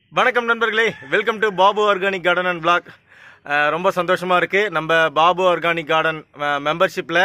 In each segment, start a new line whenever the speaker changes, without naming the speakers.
வணக்கம் நண்பர்களே welcome to Babu organic garden and blog ரொம்ப சந்தோஷமாக இருக்குது நம்ம பாபு ஆர்கானிக் கார்டன் மெம்பர்ஷிப்பில்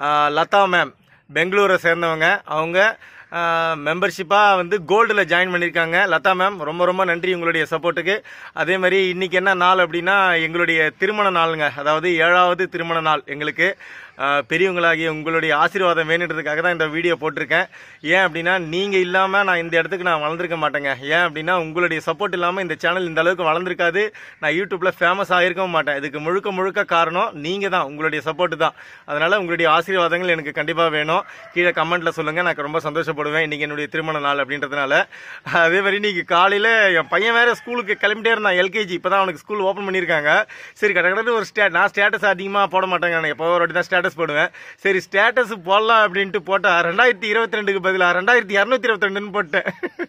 லதா மேம் பெங்களூரை சேர்ந்தவங்க அவங்க மெம்பர்ஷிப்பாக வந்து கோல்டில் ஜாயின் பண்ணியிருக்காங்க லதா மேம் ரொம்ப ரொம்ப நன்றி உங்களுடைய சப்போர்ட்டுக்கு அதே மாதிரி இன்னைக்கு என்ன நாள் அப்படின்னா எங்களுடைய திருமண நாளுங்க அதாவது ஏழாவது திருமண நாள் எங்களுக்கு ஆஹ் பெரியவங்களாகிய உங்களுடைய ஆசீர்வாதம் வேணுன்றதுக்காக தான் இந்த வீடியோ போட்டிருக்கேன் ஏன் அப்படின்னா நீங்கள் இல்லாமல் நான் இந்த இடத்துக்கு நான் வளர்ந்துருக்க மாட்டேங்க ஏன் அப்படின்னா உங்களுடைய சப்போர்ட் இல்லாமல் இந்த சேனல் இந்த அளவுக்கு வளர்ந்துருக்காது நான் யூடியூப்பில் ஃபேமஸ் ஆகிருக்கவும் மாட்டேன் இதுக்கு முழுக்க முழுக்க காரணம் நீங்கள் தான் உங்களுடைய சப்போர்ட் தான் அதனால் உங்களுடைய ஆசீர்வாதங்கள் எனக்கு கண்டிப்பாக வேணும் கீழே கமெண்ட்டில் சொல்லுங்கள் நான் ரொம்ப சந்தோஷப்படுவேன் இன்றைக்கி என்னுடைய திருமண நாள் அப்படின்றதுனால அதே மாதிரி இன்னைக்கு காலையில் என் பையன் வேறு ஸ்கூலுக்கு கிளம்பிட்டே இருந்தான் எல்கேஜி இப்போ தான் அவனுக்கு ஸ்கூல் ஓப்பன் பண்ணியிருக்காங்க சரி கடை கடை ஒரு ஸ்டே நான் ஸ்டேட்டஸ் அதிகமாக போட மாட்டேங்க நான் எப்போ ஒரு வாட்டி தான் ஸ்டேட்டஸ் போடுவேன் சரி ஸ்டேட்டஸ் போடலாம் அப்படின்ட்டு போட்டா ரெண்டாயிரத்தி இருபத்தி ரெண்டுக்கு பதிலாக ரெண்டாயிரத்தி இரநூத்தி இருபத்தி ரெண்டுன்னு போட்டேன்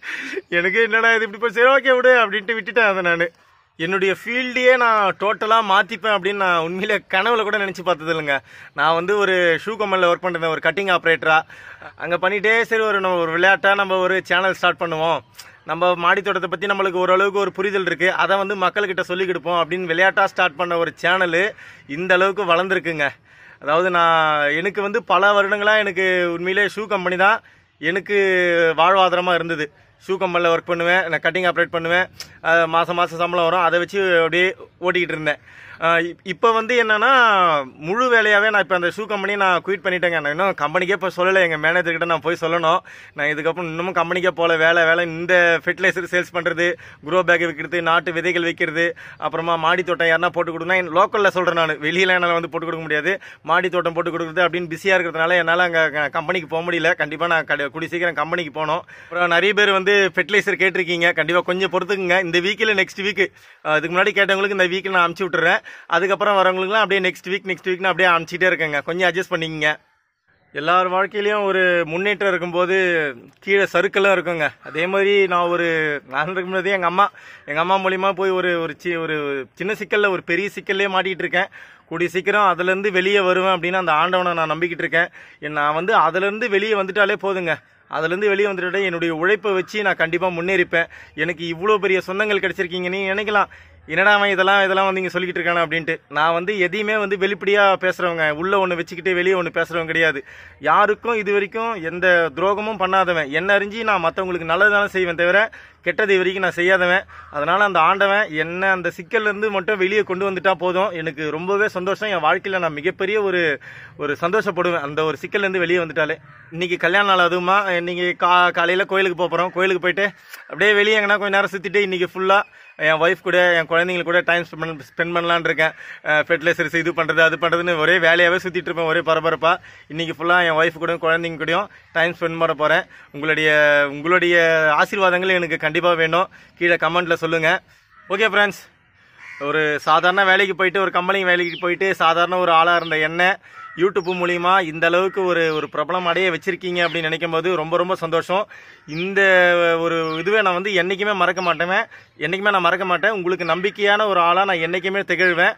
எனக்கு என்னடா இது இப்படி போய் சரி ஓகே விடு அப்படின்ட்டு விட்டுட்டேன் அதை நான் என்னுடைய ஃபீல்டையே நான் டோட்டலாக மாற்றிப்பேன் அப்படின்னு நான் உண்மையிலே கனவுல கூட நினச்சி பார்த்தது இல்லைங்க நான் வந்து ஒரு ஷூ கம்பெனியில் ஒர்க் பண்ணிருந்தேன் ஒரு கட்டிங் ஆப்ரேட்டராக அங்கே பண்ணிகிட்டே சரி ஒரு நம்ம ஒரு விளையாட்டாக நம்ம ஒரு சேனல் ஸ்டார்ட் பண்ணுவோம் நம்ம மாடி தோட்டத்தை பற்றி நம்மளுக்கு ஓரளவுக்கு ஒரு புரிதல் இருக்குது அதை வந்து மக்கள்கிட்ட சொல்லிக் கொடுப்போம் அப்படின்னு விளையாட்டாக ஸ்டார்ட் பண்ண ஒரு சேனலு இந்த அளவுக்கு வளர்ந்துருக்குங்க அதாவது நான் எனக்கு வந்து பல வருடங்களாக எனக்கு உண்மையிலே ஷூ கம்பெனி தான் எனக்கு வாழ்வாதாரமாக இருந்தது ஷூ கம்பெனியில் ஒர்க் பண்ணுவேன் நான் கட்டிங் ஆப்ரேட் பண்ணுவேன் அஹ் மாதம் மாதம் சம்பளம் வரும் அதை வச்சு அப்படியே ஓட்டிக்கிட்டு இருந்தேன் இப்போ வந்து என்னன்னா முழு வேலையாகவே நான் இப்போ அந்த ஷூ கம்பெனி நான் குயிட் பண்ணிட்டேங்க நான் இன்னும் கம்பெனிக்கே இப்போ சொல்லலை எங்கள் மேனேஜர்கிட்ட நான் போய் சொல்லணும் நான் இதுக்கப்புறம் இன்னமும் கம்பெனிக்கே போகல வேலை வேலை இந்த ஃபெர்டிலைசர் சேல்ஸ் பண்ணுறது குரோ பேக் விற்கிறது நாட்டு விதைகள் விற்கிறது அப்புறமா மாடி தோட்டம் யாருன்னா போட்டு கொடுக்கணும் லோக்கலில் சொல்கிறேன் நான் வெளியில என்னால் வந்து போட்டு கொடுக்க முடியாது மாடி தோட்டம் போட்டு கொடுக்குறது அப்படின்னு பிஸியாக இருக்கிறதுனால என்னால் அங்கே கம்பெனிக்கு போக முடியல கண்டிப்பாக நான் கட- கூடிய சீக்கிரம் கம்பெனிக்கு போனோம் அப்புறம் நிறைய பேர் வந்து ஃபெர்டிலைசர் கேட்டிருக்கீங்க கண்டிப்பாக கொஞ்சம் பொறுத்துக்குங்க இந்த வீக்கில் நெக்ஸ்ட் வீக் இதுக்கு முன்னாடி கேட்டவங்களுக்கு இந்த வீக்கில் நான் அனுப்பிச்சி விட்டுறேன் அதுக்கப்புறம் வரவங்களுக்குலாம் அப்படியே நெக்ஸ்ட் வீக் நெக்ஸ்ட் வீக் நான் அப்படியே அனுப்பிச்சிட்டே இருக்கேங்க கொஞ்சம் அட்ஜஸ்ட் பண்ணிக்கங்க எல்லார் வாழ்க்கையிலையும் ஒரு முன்னேற்றம் இருக்கும்போது கீழே சறுக்கெல்லாம் இருக்குங்க அதே மாதிரி நான் ஒரு நான் இருக்கும்போதே எங்கள் அம்மா எங்கள் அம்மா மூலியமாக போய் ஒரு ஒரு சி ஒரு சின்ன சிக்கலில் ஒரு பெரிய சிக்கல்லே மாட்டிகிட்டு இருக்கேன் கூடிய சீக்கிரம் அதுலேருந்து வெளியே வருவேன் அப்படின்னு அந்த ஆண்டவனை நான் நம்பிக்கிட்டு இருக்கேன் என் நான் வந்து அதுலேருந்து வெளியே வந்துட்டாலே போதுங்க அதுலேருந்து வெளியே வந்துட்டு என்னுடைய உழைப்பை வச்சு நான் கண்டிப்பாக முன்னேறிப்பேன் எனக்கு இவ்வளோ பெரிய சொந்தங்கள் கிடைச்சிருக்கீங்க நீ நினைக்கலாம் என்னடா அவன் இதெல்லாம் இதெல்லாம் வந்து இங்கே சொல்லிக்கிட்டு இருக்கானே அப்படின்ட்டு நான் வந்து எதையுமே வந்து வெளிப்படையாக பேசுகிறவங்க உள்ளே ஒன்று வச்சுக்கிட்டு வெளியே ஒன்று பேசுகிறவங்க கிடையாது யாருக்கும் இது வரைக்கும் எந்த துரோகமும் பண்ணாதவன் என்ன அறிஞ்சு நான் மற்றவங்களுக்கு நல்லது தானே செய்வேன் தவிர கெட்டது இது வரைக்கும் நான் செய்யாதவன் அதனால் அந்த ஆண்டவன் என்ன அந்த சிக்கல்லேருந்து மட்டும் வெளியே கொண்டு வந்துட்டா போதும் எனக்கு ரொம்பவே சந்தோஷம் என் வாழ்க்கையில் நான் மிகப்பெரிய ஒரு ஒரு சந்தோஷப்படுவேன் அந்த ஒரு சிக்கல்லேருந்து வெளியே வந்துட்டாலே இன்னைக்கு கல்யாண நாள் அதுவுமா இன்னைக்கு கா காலையில் கோயிலுக்கு போக போகிறோம் கோயிலுக்கு போயிட்டு அப்படியே வெளியே எங்கன்னா கொஞ்ச நேரம் சுற்றிட்டு இன்னைக்கு ஃபுல்லாக என் ஒய்ஃப் கூட என் குழந்தைங்க கூட டைம் ஸ்பெண்ட் பண்ண ஸ்பெண்ட் பண்ணலான்னு இருக்கேன் ஃபெர்டிலைசர்ஸ் இது பண்ணுறது அது பண்ணுறதுன்னு ஒரே வேலையாகவே சுற்றிட்டு இருப்பேன் ஒரே பரபரப்பாக இன்னைக்கு ஃபுல்லாக என் ஒய்ஃப் கூட குழந்தைங்க கூடயும் டைம் ஸ்பெண்ட் பண்ண போகிறேன் உங்களுடைய உங்களுடைய ஆசீர்வாதங்கள் எனக்கு கண்டிப்பாக வேணும் கீழே கமெண்ட்டில் சொல்லுங்கள் ஓகே ஃப்ரெண்ட்ஸ் ஒரு சாதாரண வேலைக்கு போயிட்டு ஒரு கம்பெனி வேலைக்கு போயிட்டு சாதாரண ஒரு ஆளாக இருந்த என்ன யூடியூப் மூலிமா இந்த அளவுக்கு ஒரு ஒரு பிரபலம் அடைய வச்சிருக்கீங்க அப்படின்னு நினைக்கும் போது ரொம்ப ரொம்ப சந்தோஷம் இந்த ஒரு இதுவே நான் வந்து என்றைக்குமே மறக்க மாட்டேன் என்றைக்குமே நான் மறக்க மாட்டேன் உங்களுக்கு நம்பிக்கையான ஒரு ஆளாக நான் என்றைக்குமே திகழ்வேன்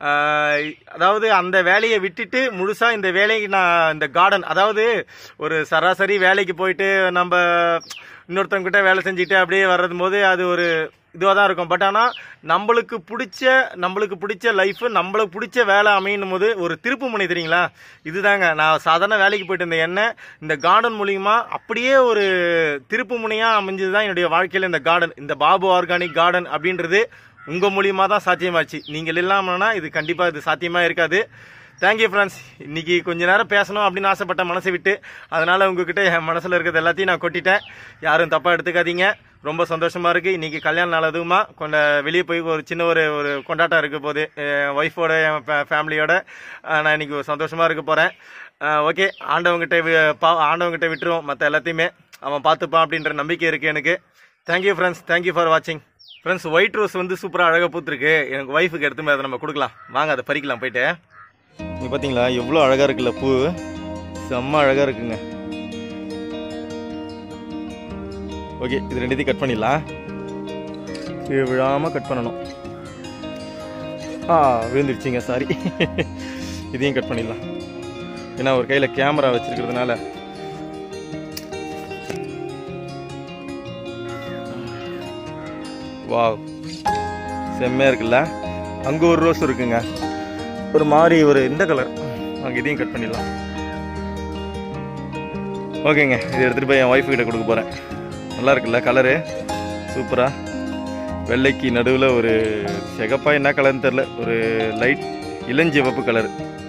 ஆஹ் அதாவது அந்த வேலையை விட்டுட்டு முழுசா இந்த வேலைக்கு நான் இந்த கார்டன் அதாவது ஒரு சராசரி வேலைக்கு போயிட்டு நம்ம இன்னொருத்தவங்க கிட்ட வேலை செஞ்சுட்டு அப்படியே வர்றது போது அது ஒரு இதுவாக தான் இருக்கும் பட் ஆனால் நம்மளுக்கு பிடிச்ச நம்மளுக்கு பிடிச்ச லைஃப் நம்மளுக்கு பிடிச்ச வேலை அமையும் போது ஒரு திருப்பு முனை தெரியுங்களா இதுதாங்க நான் சாதாரண வேலைக்கு போயிட்டு இருந்த என்ன இந்த கார்டன் மூலியமா அப்படியே ஒரு திருப்பு முனையாக அமைஞ்சது தான் என்னுடைய வாழ்க்கையில் இந்த கார்டன் இந்த பாபு ஆர்கானிக் கார்டன் அப்படின்றது உங்கள் மூலியமா தான் சாத்தியமாச்சு நீங்கள் இல்லாமல்னா இது கண்டிப்பாக இது சாத்தியமாக இருக்காது தேங்க்யூ ஃப்ரெண்ட்ஸ் இன்னைக்கு கொஞ்ச நேரம் பேசணும் அப்படின்னு ஆசைப்பட்ட மனசை விட்டு அதனால உங்ககிட்ட என் மனசில் இருக்கிறது எல்லாத்தையும் நான் கொட்டிட்டேன் யாரும் தப்பாக எடுத்துக்காதீங்க ரொம்ப சந்தோஷமா இருக்கு இன்னைக்கு கல்யாண நாள் அதுவுமா கொண்ட வெளியே போய் ஒரு சின்ன ஒரு ஒரு கொண்டாட்டம் இருக்க போது என் ஒய்ஃபோட என் ஃபேமிலியோட நான் இன்னைக்கு ஒரு சந்தோஷமா இருக்க போறேன் ஓகே ஆண்டவங்கிட்ட வி- பா- ஆண்டவங்கிட்ட விட்டுருவோம் மற்ற எல்லாத்தையுமே அவன் பார்த்துப்பான் அப்படின்ற நம்பிக்கை இருக்கு எனக்கு தேங்க்யூ ஃப்ரெண்ட்ஸ் தேங்க்யூ ஃபார் வாட்சிங் ஃப்ரெண்ட்ஸ் ஒயிட் ரோஸ் வந்து சூப்பராக அழகாக பூத்துருக்கு எனக்கு ஒய்ஃபுக்கு எடுத்து அதை நம்ம கொடுக்கலாம் வாங்க அதை பறிக்கலாம் போயிட்டு நீங்க பார்த்தீங்களா எவ்வளோ அழகாக இருக்குல்ல பூ செம்ம அழகாக இருக்குங்க ஓகே இது ரெண்டுத்தையும் கட் பண்ணிடலாம் கீழே விழாமல் கட் பண்ணணும் ஆ விழுந்துருச்சுங்க சாரி இதையும் கட் பண்ணிடலாம் ஏன்னா ஒரு கையில் கேமரா வச்சிருக்கிறதுனால வாவ் செம்மையாக இருக்குல்ல அங்கே ஒரு ரோஸ் இருக்குங்க ஒரு மாதிரி ஒரு இந்த கலர் அங்கே இதையும் கட் பண்ணிடலாம் ஓகேங்க இது எடுத்துகிட்டு போய் என் ஒய்ஃபு கிட்ட கொடுக்க போகிறேன் நல்லா இருக்குல்ல கலரு சூப்பராக வெள்ளைக்கு நடுவில் ஒரு சிகப்பா என்ன கலர்னு தெரில ஒரு லைட் இளஞ்சிவப்பு கலர்